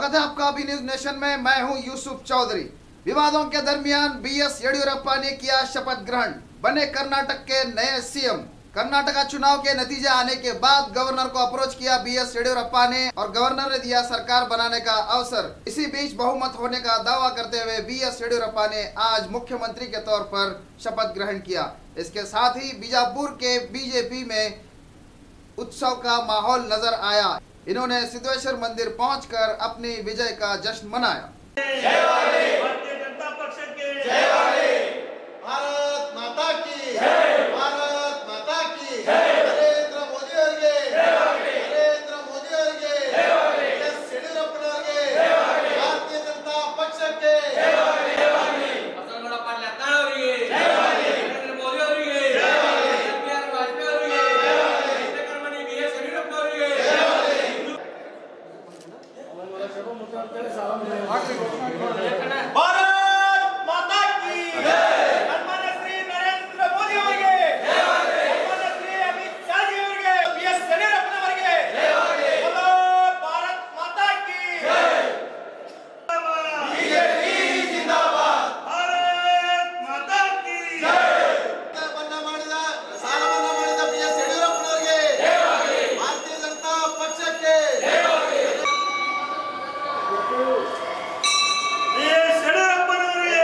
स्वागत है आपका अभी न्यूज नेशन में मैं हूं यूसुफ चौधरी विवादों के दरमियान बीएस येडियुरप्पा ने किया शपथ ग्रहण बने कर्नाटक के नए सीएम कर्नाटका चुनाव के नतीजे आने के बाद गवर्नर को अप्रोच किया बीएस येडियुरप्पा ने और गवर्नर ने दिया सरकार बनाने का अवसर इसी बीच बहुमत होने का दावा करते हुए बीएस येडियुरप्पा ने आज मुख्यमंत्री के तौर पर शपथ ग्रहण किया इसके साथ ही बीजापुर के बीजेपी में उत्सव का माहौल नजर आया इन्होंने सिद्धेश्वर मंदिर पहुंचकर अपनी विजय का जश्न मनाया भारतीय जनता पक्ष के ಭಾರತ್ ಮಾತಾ ಕಿ ಭಾರತ್ ಮಾತಾ ಕಿ ನರೇಂದ್ರ ಮೋದಿ ಅವರಿಗೆ ನರೇಂದ್ರ ಮೋದಿ ಅವರಿಗೆ ಎಸ್ ಯಡಿಯೂರಪ್ಪನವರಿಗೆ ಭಾರತೀಯ ಜನತಾ ಪಕ್ಷಕ್ಕೆ ಬಸವನಗೌಡ ಪಾಟೀಲ್ ಯತ್ನಾಳ್ ಅವರಿಗೆ ನರೇಂದ್ರ ಮೋದಿ ಅವರಿಗೆ ಎಸ್ ಬಿ ಆರ್ ವಾಜಪೇಯಿ ಅವರಿಗೆ ಚಂದ್ರಕರ್ಮಣಿ ಬಿ ಎಸ್ ಯಡಿಯೂರಪ್ಪ ಅವರಿಗೆ ಭಾರತ್ ಮಾತಾ ಕಿ ಸನ್ಮಾನ್ಯ ಶ್ರೀ ನರೇಂದ್ರ ಮೋದಿ ಅವರಿಗೆ ಸನ್ಮಾನ್ಯ ಶ್ರೀ ಅಮಿತ್ ಶಾ ಜಿ ಅವರಿಗೆ ಬಿ ಎಸ್ ಯಡಿಯೂರಪ್ಪನವರಿಗೆ ಬೋಲೋ ಭಾರತ್ ಮಾತಾ ಕಿ ಭಾರತ್ ಮಾತಾ ಕಿ ಮನ್ನಾ ಮಾಡಿದ ಸಾಲ ಮನ್ನಾ ಮಾಡಿದ ಬಿ ಎಸ್ ಯಡಿಯೂರಪ್ಪನವರಿಗೆ ಭಾರತೀಯ ಜನತಾ ಪಕ್ಷಕ್ಕೆ ಬಿ ಎಸ್ ಯಡಿಯೂರಪ್ಪನವರಿಗೆ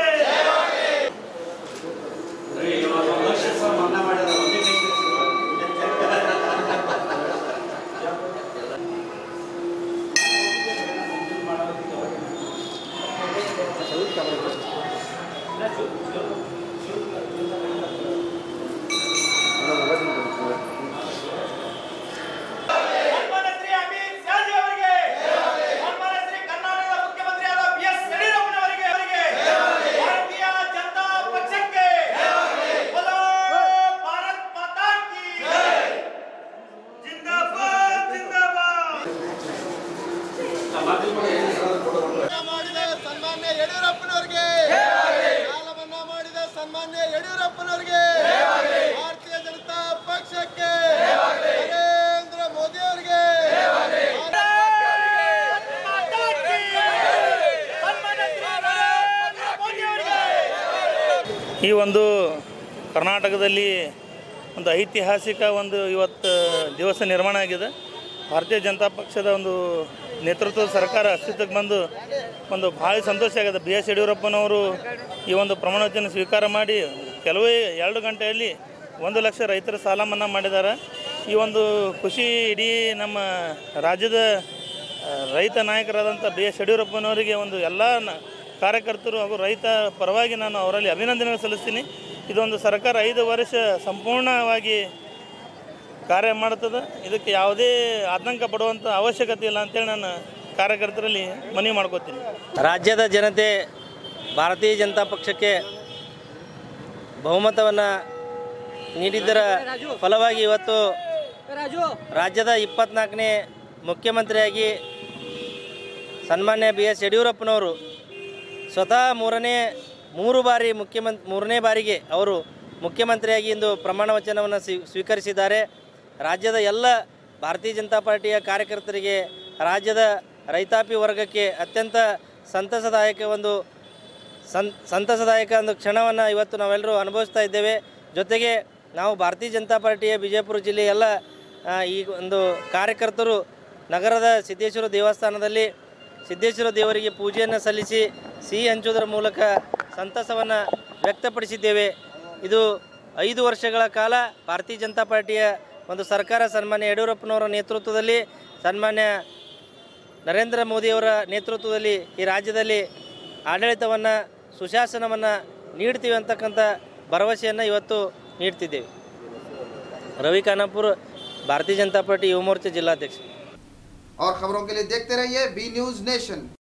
ಸನ್ಮಾನ್ಯ ಶ್ರೀ ಅಮಿತ್ ಶಾ ಜಿ ಅವರಿಗೆ ಸನ್ಮಾನ್ಯ ಶ್ರೀ ಕರ್ನಾಟಕದ ಮುಖ್ಯಮಂತ್ರಿಯಾದ ಬಿ ಎಸ್ ಯಡಿಯೂರಪ್ಪನವರಿಗೆ ಅವರಿಗೆ ಭಾರತೀಯ ಜನತಾ ಪಕ್ಷಕ್ಕೆ ಬೋಲೋ ಭಾರತ್ ಮಾತಾ ಕಿ ಜಿಂದಾಬಾದ್ ಜಿಂದಾಬಾದ್ ಮನ್ನಾ ಮಾಡಿದ ಸನ್ಮಾನ್ಯ ಯಡಿಯೂರಪ್ಪನವರಿಗೆ ಸಾಲ ಮನ್ನಾ ಮಾಡಿದ ಸನ್ಮಾನ್ಯ ಯಡಿಯೂರಪ್ಪನವರಿಗೆ ಭಾರತೀಯ ಜನತಾ ಪಕ್ಷಕ್ಕೆ ನರೇಂದ್ರ ಮೋದಿ ಅವರಿಗೆ ಮಾತಾ ಕಿ ಸನ್ಮಾನ್ಯ ಶ್ರೀ ನರೇಂದ್ರ ಮೋದಿ ಅವರಿಗೆ ಈ ಒಂದು ಕರ್ನಾಟಕದಲ್ಲಿ ಒಂದು ಐತಿಹಾಸಿಕ ಒಂದು ಇವತ್ತು ದಿವಸ ನಿರ್ಮಾಣ ಆಗಿದೆ ಭಾರತೀಯ ಜನತಾ ಪಕ್ಷದ ಒಂದು ನೇತೃತ್ವದ ಸರ್ಕಾರ ಅಸ್ತಿತ್ವಕ್ಕೆ ಬಂದು ಒಂದು ಭಾಳ ಸಂತೋಷ ಆಗಿದೆ ಬಿ ಎಸ್ ಯಡಿಯೂರಪ್ಪನವರು ಈ ಒಂದು ಪ್ರಮಾಣ ವಚನ ಸ್ವೀಕಾರ ಮಾಡಿ ಕೆಲವೇ ಎರಡು ಗಂಟೆಯಲ್ಲಿ ಒಂದು ಲಕ್ಷ ರೈತರ ಸಾಲ ಮನ್ನಾ ಮಾಡಿದ್ದಾರೆ ಈ ಒಂದು ಖುಷಿ ಇಡೀ ನಮ್ಮ ರಾಜ್ಯದ ಆ, ರೈತ ನಾಯಕರಾದಂಥ ಬಿ ಎಸ್ ಯಡಿಯೂರಪ್ಪನವರಿಗೆ ಒಂದು ಎಲ್ಲ ನ- ಕಾರ್ಯಕರ್ತರು ಹಾಗೂ ರೈತ ಪರವಾಗಿ ನಾನು ಅವರಲ್ಲಿ ಅಭಿನಂದನೆ ಸಲ್ಲಿಸ್ತೀನಿ ಇದೊಂದು ಸರ್ಕಾರ ಐದು ವರ್ಷ ಸಂಪೂರ್ಣವಾಗಿ ಕಾರ್ಯ ಮಾಡ್ತದೆ ಇದಕ್ಕೆ ಯಾವುದೇ ಆತಂಕ ಪಡುವಂಥ ಅವಶ್ಯಕತೆ ಇಲ್ಲ ಅಂತೇಳಿ ನಾನು ಕಾರ್ಯಕರ್ತರಲ್ಲಿ ಮನವಿ ಮಾಡ್ಕೋತೀನಿ ರಾಜ್ಯದ ಜನತೆ ಭಾರತೀಯ ಜನತಾ ಪಕ್ಷಕ್ಕೆ ಬಹುಮತವನ್ನು ನೀಡಿದ್ದರ ಫಲವಾಗಿ ಇವತ್ತು ರಾಜ್ಯದ ಇಪ್ಪತ್ನಾಲ್ಕನೇ ಮುಖ್ಯಮಂತ್ರಿಯಾಗಿ ಸನ್ಮಾನ್ಯ ಬಿ ಎಸ್ ಯಡಿಯೂರಪ್ಪನವರು ಸ್ವತಃ ಮೂರನೇ ಮೂರು ಬಾರಿ ಮುಖ್ಯಮಂತ್ ಮೂರನೇ ಬಾರಿಗೆ ಅವರು ಮುಖ್ಯಮಂತ್ರಿಯಾಗಿ ಇಂದು ಪ್ರಮಾಣ ವಚನವನ್ನು ಸ್ವೀ- ಸ್ವೀಕರಿಸಿದ್ದಾರೆ ರಾಜ್ಯದ ಎಲ್ಲ ಭಾರತೀಯ ಜನತಾ ಪಾರ್ಟಿಯ ಕಾರ್ಯಕರ್ತರಿಗೆ ರಾಜ್ಯದ ರೈತಾಪಿ ವರ್ಗಕ್ಕೆ ಅತ್ಯಂತ ಸಂತಸದಾಯಕ ಒಂದು ಸಂ ಸಂತಸದಾಯಕ ಒಂದು ಕ್ಷಣವನ್ನು ಇವತ್ತು ನಾವೆಲ್ಲರೂ ಅನುಭವಿಸ್ತಾ ಇದ್ದೇವೆ ಜೊತೆಗೆ ನಾವು ಭಾರತೀಯ ಜನತಾ ಪಾರ್ಟಿಯ ಬಿಜಾಪುರ ಜಿಲ್ಲೆಯ ಎಲ್ಲ ಆ, ಈ ಒಂದು ಕಾರ್ಯಕರ್ತರು ನಗರದ ಸಿದ್ದೇಶ್ವರ ದೇವಸ್ಥಾನದಲ್ಲಿ ಸಿದ್ದೇಶ್ವರ ದೇವರಿಗೆ ಪೂಜೆಯನ್ನು ಸಲ್ಲಿಸಿ ಸಿಹಿ ಹಂಚುವುದರ ಮೂಲಕ ಸಂತಸವನ್ನು ವ್ಯಕ್ತಪಡಿಸಿದ್ದೇವೆ ಇದು ಐದು ವರ್ಷಗಳ ಕಾಲ ಭಾರತೀಯ ಜನತಾ ಪಾರ್ಟಿಯ ಒಂದು ಸರ್ಕಾರ ಸನ್ಮಾನ್ಯ ಯಡಿಯೂರಪ್ಪನವರ ನೇತೃತ್ವದಲ್ಲಿ ಸನ್ಮಾನ್ಯ ನರೇಂದ್ರ ಮೋದಿಯವರ ನೇತೃತ್ವದಲ್ಲಿ ಈ ರಾಜ್ಯದಲ್ಲಿ ಆಡಳಿತವನ್ನು ಸುಶಾಸನವನ್ನು ನೀಡ್ತೀವಿ ಅಂತಕ್ಕಂಥ ಭರವಸೆಯನ್ನು ಇವತ್ತು ನೀಡ್ತಿದ್ದೇವೆ ರವಿ ಖಾನಾಪುರ್ ಭಾರತೀಯ ಜನತಾ ಪಾರ್ಟಿ ಯುವ ಮೋರ್ಚಾ ಜಿಲ್ಲಾಧ್ಯಕ್ಷ और खबरों के लिए देखते रहिए बी न्यूज नेशन